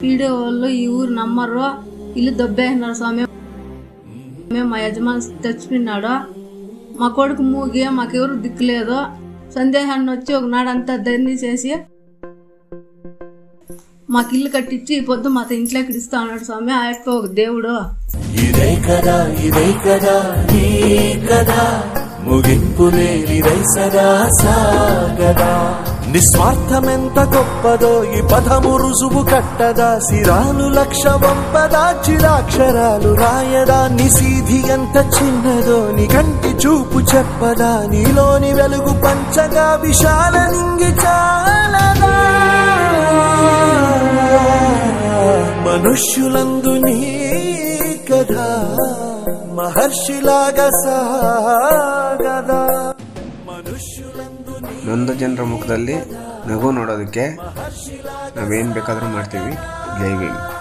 video వాళ్ళు ఈ ఊరు నమ్మరు ఇల్లు దొబ్బేసినారు స్వామి మేము మా యజమాని తెచ్చిపోయినాడు మా కొడుకు మూగి మాకెవరు దిక్కులేదు సందేహాన్ని వచ్చి ఒకనాడంతా ధర్నీ చేసి మాకు ఇల్లు కట్టించి ఈ పొద్దు మా ఇంట్లోకి ఇస్తా ఉన్నాడు స్వామి ఆ యొక్క ఒక దేవుడు ఇదే కదా ఇదే కదా నీ కదా ముగింపు లేనిదై సదా సాగదా నిస్వార్థమెంత గొప్పదో ఈ పదము రుజువు కట్టదా సిరాలు లక్ష వంపదా చిరాక్షరాలు రాయదా నిసీధి ఎంత చిన్నదో నీ కంటి చూపు చెప్పదా నీలోని వెలుగు పంచగా విశాల నింగి చాలదా మనుష్యులందు నీ కథ ಮಹರ್ಷಿಲಾಗ ಸಾಗದ ಮನುಷ್ಯುಲಂದು ನೀ ನೊಂದ ಜನರ ಮುಖದಲ್ಲಿ ನಗು ನೋಡೋದಕ್ಕೆ ನಾವೇನು ಬೇಕಾದರೂ ಮಾಡ್ತೀವಿ ಜೈ ಭೀಮ್